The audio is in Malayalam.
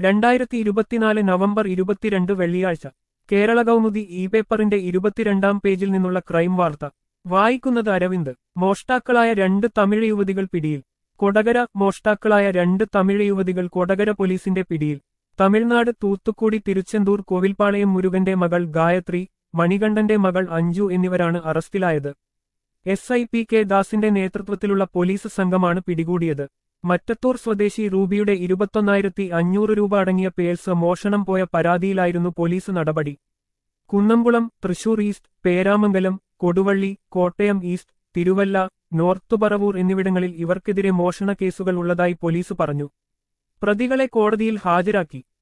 രണ്ടായിരത്തി ഇരുപത്തിനാല് നവംബർ ഇരുപത്തിരണ്ട് വെള്ളിയാഴ്ച കേരള കൗമുദി ഇ പേപ്പറിന്റെ ഇരുപത്തിരണ്ടാം പേജിൽ നിന്നുള്ള ക്രൈം വാർത്ത വായിക്കുന്നത് അരവിന്ദ് മോഷ്ടാക്കളായ രണ്ട് തമിഴ് യുവതികൾ പിടിയിൽ കൊടകര മോഷ്ടാക്കളായ രണ്ട് തമിഴ് യുവതികൾ കൊടകര പോലീസിന്റെ പിടിയിൽ തമിഴ്നാട് തൂത്തുക്കുടി തിരുച്ചെന്തൂർ കോവിൽപ്പാളയം മുരുകന്റെ മകൾ ഗായത്രി മണികണ്ഠന്റെ മകൾ അഞ്ജു എന്നിവരാണ് അറസ്റ്റിലായത് എസ് ഐ പി കെ ദാസിന്റെ നേതൃത്വത്തിലുള്ള പോലീസ് സംഘമാണ് പിടികൂടിയത് മറ്റത്തൂർ സ്വദേശി റൂബിയുടെ ഇരുപത്തൊന്നായിരത്തി അഞ്ഞൂറ് രൂപ അടങ്ങിയ പേഴ്സ് മോഷണം പോയ പരാതിയിലായിരുന്നു പോലീസ് നടപടി Kunnamkulam Thrissur east Peramangalam Koduvally Kottayam east Thiruvalla north Paravur എന്നിവിടങ്ങളിൽ ഇവർക്കെതിരെ മോഷണ കേസുകൾ ഉള്ളതായി പോലീസ് പറഞ്ഞു പ്രതികളെ കോടതിയിൽ ഹാജരാക്കി